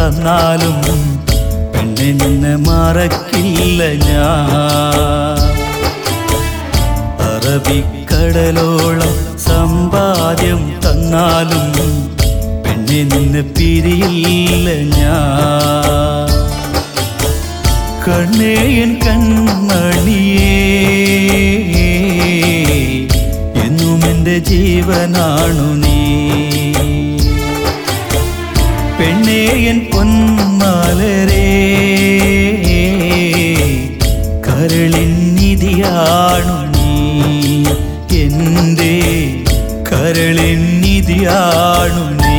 തന്നാലും പെണ്ണെ നിന്നെ മറക്കില്ല ഞാൻ അറബിക്കടലോളം സമ്പാദ്യം തന്നാലും പെണ്ണെ നിന്ന് പിരിയില്ല ഞാൻ കണ്ണേയൻ കൺമണിയേ എന്നും എൻ്റെ ജീവനാണു നീ പെണ്ണേയൻ പൊന്മാലരേ കരളിൻ നിധിയാണു നീ എൻ്റെ കരളിൻ നിധിയാണു നീ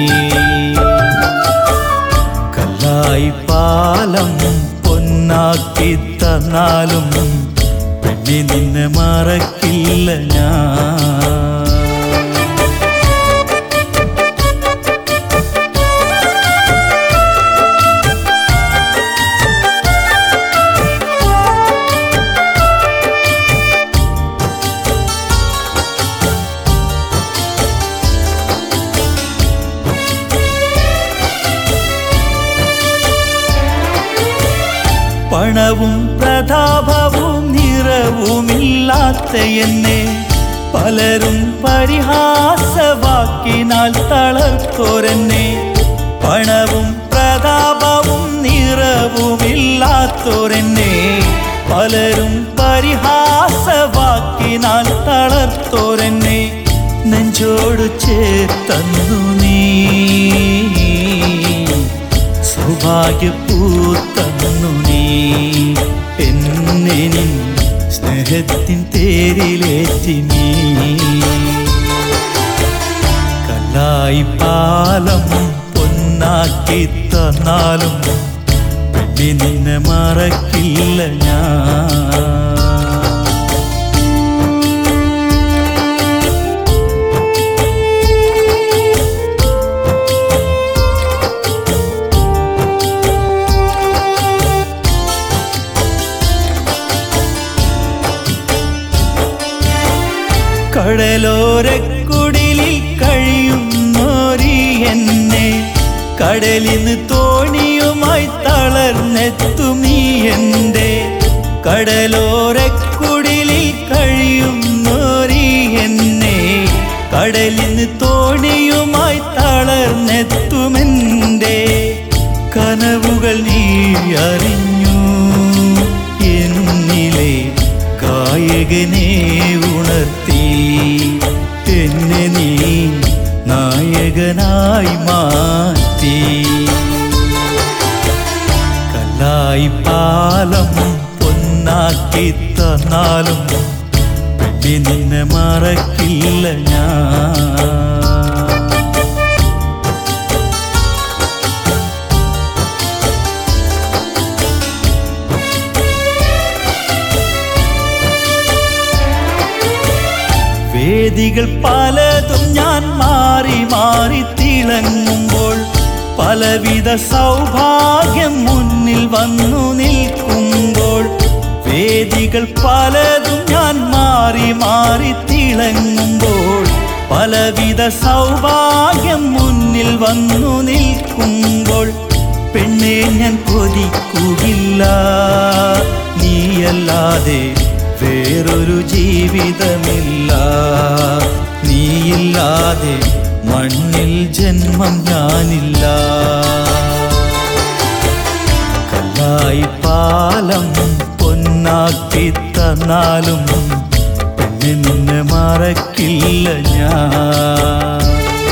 കല്ലായി പാലം പൊന്നാക്കി തന്നാലും പെണ്ണി നിന്നെ മറക്കില്ല ഞാൻ പണവും പ്രതാപവും നിറവുമില്ലാത്ത എന്നെ പലരും പരിഹാസവാക്കിനാൽ തളർത്തോരെന്നെ പണവും പ്രതാപവും നിറവുമില്ലാത്തോരെന്നെ പലരും പരിഹാസവാക്കിനാൽ തളർത്തോരെന്നെ നെഞ്ചോട് ചേർത്തന്നു നീ സൗഭാഗ്യപൂത്തന്നു നീ എന്നെ നിൻ സ്നേഹത്തിൻ തേരിലേറ്റി നീ കല്ലായി പാലം പൊന്നാക്കി തന്നാലും പെണ്ണി നിന്നെ മറക്കില്ല ഞാൻ കടലോരക്കുടിലിൽ കഴിയുന്നോരി എന്നെ കടലിന്ന് തോണിയുമായി തളർന്നെത്തും നീ എൻ്റെ കടലോരക്കുടിലിൽ കഴിയുന്നോരി എന്നെ കടലിന്ന് തോണിയുമായി തളർന്നെത്തുമെൻ്റെ കനവുകൾ നീ അറിഞ്ഞു എന്നിലെ ഗായകനെ ഉണർത്തി എന്നെ നീ നായകനായി മാറ്റി കല്ലായി പാലം പൊന്നാക്കി തന്നാലും പെണ്ണി നിന്നെ മറക്കില്ല ഞാൻ വേദികൾ പലതും ഞാൻ മാറി മാറി തിളങ്ങുമ്പോൾ പലവിധ സൗഭാഗ്യം മുന്നിൽ വന്നു നിൽക്കുമ്പോൾ വേദികൾ പലതും ഞാൻ മാറി മാറി തിളങ്ങുമ്പോൾ പലവിധ സൗഭാഗ്യം മുന്നിൽ വന്നു നിൽക്കുമ്പോൾ പെണ്ണെ ഞാൻ കൊതിക്കുകയില്ല നീയല്ലാതെ വേറൊരു ജീവിതമില്ല നീയില്ലാതെ മണ്ണിൽ ജന്മം ഞാനില്ല കല്ലായി പാലം പൊന്നാക്കി തന്നാലും പെണ്ണെ നിന്നെ മറക്കില്ല ഞാൻ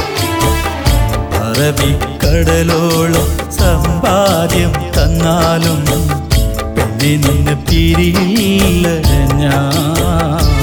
അറബിക്കടലോളം സമ്പാദ്യം തന്നാലും പെണ്ണെ നിന്ന് പിരിയില്ല ഞാൻ